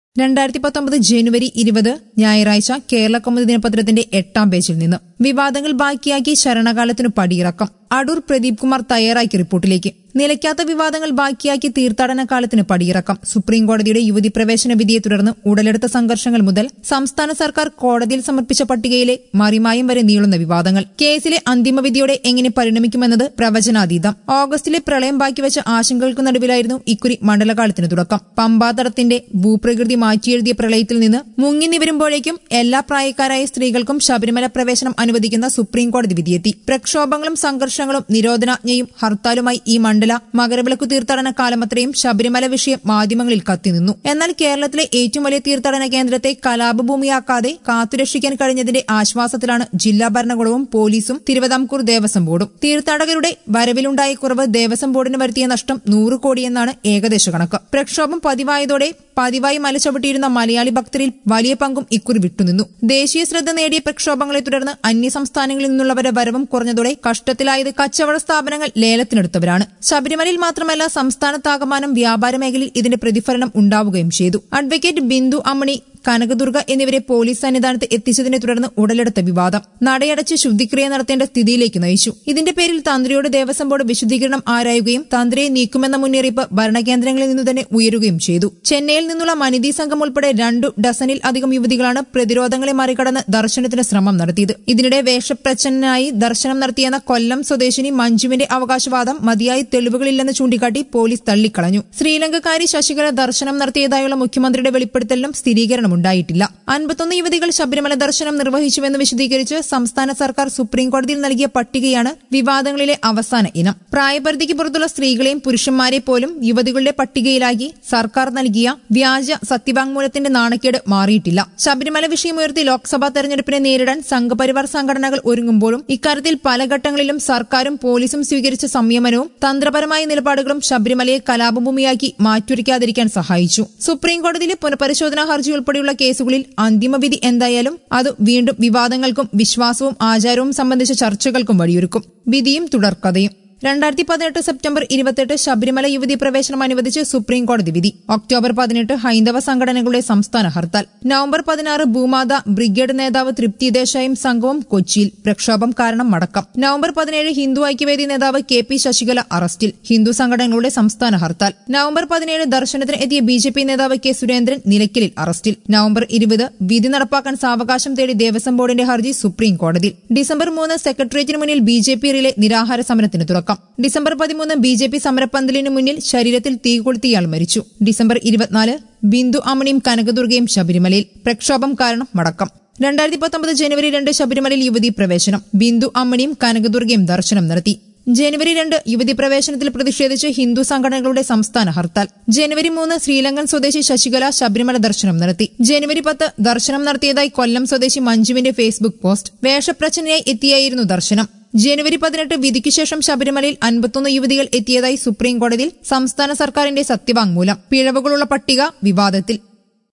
രണ്ടായിരത്തി പത്തൊമ്പത് ജനുവരി ഇരുപത് ഞായറാഴ്ച കേരള കൗമുദി ദിനപത്രത്തിന്റെ എട്ടാം പേജിൽ നിന്ന് വിവാദങ്ങൾ ബാക്കിയാക്കി ശരണകാലത്തിനു പടിയിറക്കം അടൂർ പ്രദീപ് കുമാർ തയ്യാറാക്കിയ റിപ്പോർട്ടിലേക്ക് നിലയ്ക്കാത്ത വിവാദങ്ങൾ ബാക്കിയാക്കി തീർത്ഥാടന കാലത്തിന് പടിയിറക്കം സുപ്രീം കോടതിയുടെ യുവതി പ്രവേശന വിധിയെ തുടർന്ന് ഉടലെടുത്ത സംഘർഷങ്ങൾ മുതൽ സംസ്ഥാന സർക്കാർ കോടതിയിൽ സമർപ്പിച്ച പട്ടികയിലെ മറിമായം വരെ നീളുന്ന വിവാദങ്ങൾ കേസിലെ അന്തിമവിധിയോടെ എങ്ങനെ പരിണമിക്കുമെന്നത് പ്രവചനാതീതം ഓഗസ്റ്റിലെ പ്രളയം ബാക്കിവെച്ച ആശങ്കകൾക്ക് നടുവിലായിരുന്നു ഇക്കുറി മണ്ഡലകാലത്തിന് തുടക്കം പമ്പാതടത്തിന്റെ ഭൂപ്രകൃതി മാറ്റിയെഴുതിയ പ്രളയത്തിൽ നിന്ന് മുങ്ങി നിവരുമ്പോഴേക്കും എല്ലാ പ്രായക്കാരായ സ്ത്രീകൾക്കും ശബരിമല പ്രവേശനം അനുവദിക്കുന്ന സുപ്രീം കോടതി വിധിയെത്തി പ്രക്ഷോഭങ്ങളും സംഘർഷങ്ങളും നിരോധനാജ്ഞയും ഹർത്താലുമായി ഈ മണ്ഡല മകരവിളക്കു തീർത്ഥാടന കാലമത്രയും ശബരിമല വിഷയം മാധ്യമങ്ങളിൽ കത്തിനിന്നു എന്നാൽ കേരളത്തിലെ ഏറ്റവും വലിയ തീർത്ഥാടന കേന്ദ്രത്തെ കലാപഭൂമിയാക്കാതെ കാത്തുരക്ഷിക്കാൻ കഴിഞ്ഞതിന്റെ ആശ്വാസത്തിലാണ് ജില്ലാ ഭരണകൂടവും പോലീസും തിരുവിതാംകൂർ ദേവസ്വം ബോർഡും തീർത്ഥാടകരുടെ വരവിലുണ്ടായ കുറവ് ദേവസ്വം ബോർഡിന് വരുത്തിയ നഷ്ടം നൂറ് കോടിയെന്നാണ് ഏകദേശ കണക്ക് പ്രക്ഷോഭം പതിവായതോടെ പതിവായി മലചവിട്ടിയിരുന്ന മലയാളി ഭക്തരിൽ വലിയ പങ്കും ഇക്കുറി വിട്ടുനിന്നു ദേശീയ ശ്രദ്ധ നേടിയ പ്രക്ഷോഭങ്ങളെ തുടർന്ന് അന്യസംസ്ഥാനങ്ങളിൽ നിന്നുള്ളവരുടെ വരവും കുറഞ്ഞതോടെ കഷ്ടത്തിലായത് കച്ചവട സ്ഥാപനങ്ങൾ ലേലത്തിനെടുത്തവരാണ് ശബരിമലയിൽ മാത്രമല്ല സംസ്ഥാനത്താകമാനം വ്യാപാര മേഖലയിൽ ഇതിന്റെ പ്രതിഫലനം ഉണ്ടാവുകയും ചെയ്തു അഡ്വക്കേറ്റ് ബിന്ദു അമ്മണി കനകദുർഗ എന്നിവരെ പോലീസ് സന്നിധാനത്ത് എത്തിച്ചതിനെ തുടർന്ന് ഉടലെടുത്ത വിവാദം നടയടച്ച് ശുദ്ധിക്രിയ നടത്തേണ്ട സ്ഥിതിയിലേക്ക് നയിച്ചു ഇതിന്റെ പേരിൽ തന്ത്രിയോട് ദേവസ്വം ബോർഡ് വിശദീകരണം ആരായുകയും തന്ത്രിയെ നീക്കുമെന്ന മുന്നറിയിപ്പ് ഭരണകേന്ദ്രങ്ങളിൽ നിന്ന് തന്നെ ഉയരുകയും ചെയ്തു ചെന്നൈയിൽ നിന്നുള്ള മനിതി സംഘം ഉൾപ്പെടെ രണ്ടു ഡസനിൽ അധികം യുവതികളാണ് പ്രതിരോധങ്ങളെ മറികടന്ന് ദർശനത്തിന് ശ്രമം നടത്തിയത് ഇതിനിടെ വേഷപ്രച്ഛനായി ദർശനം നടത്തിയെന്ന കൊല്ലം സ്വദേശിനി മഞ്ജുവിന്റെ അവകാശവാദം മതിയായ തെളിവുകളില്ലെന്ന് ചൂണ്ടിക്കാട്ടി പോലീസ് തള്ളിക്കളഞ്ഞു ശ്രീലങ്കക്കാരി ശശികല ദർശനം നടത്തിയതായുള്ള മുഖ്യമന്ത്രിയുടെ വെളിപ്പെടുത്തലിനും സ്ഥിരീകരണമുണ്ടായിട്ടില്ല അൻപത്തൊന്ന് യുവതികൾ ശബരിമല ദർശനം നിർവഹിച്ചുവെന്ന് വിശദീകരിച്ച് സംസ്ഥാന സർക്കാർ സുപ്രീംകോടതിയിൽ നൽകിയ പട്ടികയാണ് വിവാദങ്ങളിലെ അവസാന ഇനം പ്രായപരിധിക്ക് പുറത്തുള്ള സ്ത്രീകളെയും പുരുഷന്മാരെ പോലും യുവതികളുടെ പട്ടികയിലാക്കി സർക്കാർ നൽകിയ വ്യാജ സത്യവാങ്മൂലത്തിന്റെ നാണക്കേട് മാറിയിട്ടില്ല ശബരിമല വിഷയമുയർത്തി ലോക്സഭാ തെരഞ്ഞെടുപ്പിനെ നേരിടാൻ സംഘപരിവാർ സംഘടനകൾ ഒരുങ്ങുമ്പോഴും ഇക്കാര്യത്തിൽ പല ഘട്ടങ്ങളിലും സർക്കാരും പോലീസും സ്വീകരിച്ച സംയമനവും തന്ത്രപരമായ നിലപാടുകളും ശബരിമലയെ കലാപഭൂമിയാക്കി മാറ്റുരയ്ക്കാതിരിക്കാൻ സഹായിച്ചു സുപ്രീംകോടതിയിലെ പുനഃപരിശോധനാ ഹർജി ഉൾപ്പെടെയുള്ള കേസുകളിൽ അന്തിമവിധി എന്തായാലും അത് വീണ്ടും വിവാദങ്ങൾക്കും വിശ്വാസവും ആചാരവും സംബന്ധിച്ച ചർച്ചകൾക്കും വഴിയൊരുക്കും വിധിയും തുടർക്കഥയും രണ്ടായിരത്തി പതിനെട്ട് സെപ്റ്റംബർ ഇരുപത്തെട്ട് ശബരിമല യുവതി പ്രവേശനം അനുവദിച്ച് സുപ്രീം കോടതി വിധി ഒക്ടോബർ പതിനെട്ട് ഹൈന്ദവ സംഘടനകളുടെ സംസ്ഥാന ഹർത്താൽ നവംബർ പതിനാറ് ഭൂമാത ബ്രിഗേഡ് നേതാവ് തൃപ്തി ദേശായും സംഘവും കൊച്ചിയിൽ പ്രക്ഷോഭം കാരണം മടക്കം നവംബർ പതിനേഴ് ഹിന്ദു ഐക്യവേദി നേതാവ് കെ പി ശശികല അറസ്റ്റിൽ ഹിന്ദു സംഘടനകളുടെ സംസ്ഥാന ഹർത്താൽ നവംബർ പതിനേഴ് ദർശനത്തിന് എത്തിയ ബി ജെ പി നേതാവ് കെ സുരേന്ദ്രൻ നിലയ്ക്കലിൽ അറസ്റ്റിൽ നവംബർ ഇരുപത് വിധി നടപ്പാക്കാൻ സാവകാശം തേടി ദേവസ്വം ബോർഡിന്റെ ഹർജി സുപ്രീം കോടതിയിൽ ഡിസംബർ മൂന്ന് സെക്രട്ടേറിയറ്റിന് മുന്നിൽ ബി ജെ പി റിലെ നിരാഹാര സമരത്തിന് തുടക്കം ഡിസംബർ പതിമൂന്ന് ബി ജെ പി സമരപ്പന്തലിന് മുന്നിൽ ശരീരത്തിൽ തീ കൊളുത്തിയാൾ മരിച്ചു ഡിസംബർ ഇരുപത്തിനാല് ബിന്ദു അമ്മണിയും കനകദുർഗയും ശബരിമലയിൽ പ്രക്ഷോഭം കാരണം മടക്കം രണ്ടായിരത്തി പത്തൊമ്പത് ജനുവരി രണ്ട് ശബരിമലയിൽ യുവതി പ്രവേശനം ബിന്ദു അമ്മണിയും കനകദുർഗയും ദർശനം നടത്തി ജനുവരി രണ്ട് യുവതി പ്രവേശനത്തിൽ പ്രതിഷേധിച്ച് ഹിന്ദു സംഘടനകളുടെ സംസ്ഥാന ഹർത്താൽ ജനുവരി മൂന്ന് ശ്രീലങ്കൻ സ്വദേശി ശശികല ശബരിമല ദർശനം നടത്തി ജനുവരി പത്ത് ദർശനം നടത്തിയതായി കൊല്ലം സ്വദേശി മഞ്ജുവിന്റെ ഫേസ്ബുക്ക് പോസ്റ്റ് വേഷപ്രച്ഛനയായി എത്തിയായിരുന്നു ദർശനം ജനുവരി പതിനെട്ട് വിധിക്ക് ശേഷം ശബരിമലയിൽ അൻപത്തൊന്ന് യുവതികൾ എത്തിയതായി സുപ്രീം കോടതിയിൽ സംസ്ഥാന സർക്കാരിന്റെ സത്യവാങ്മൂലം പിഴവുകളുള്ള പട്ടിക വിവാദത്തിൽ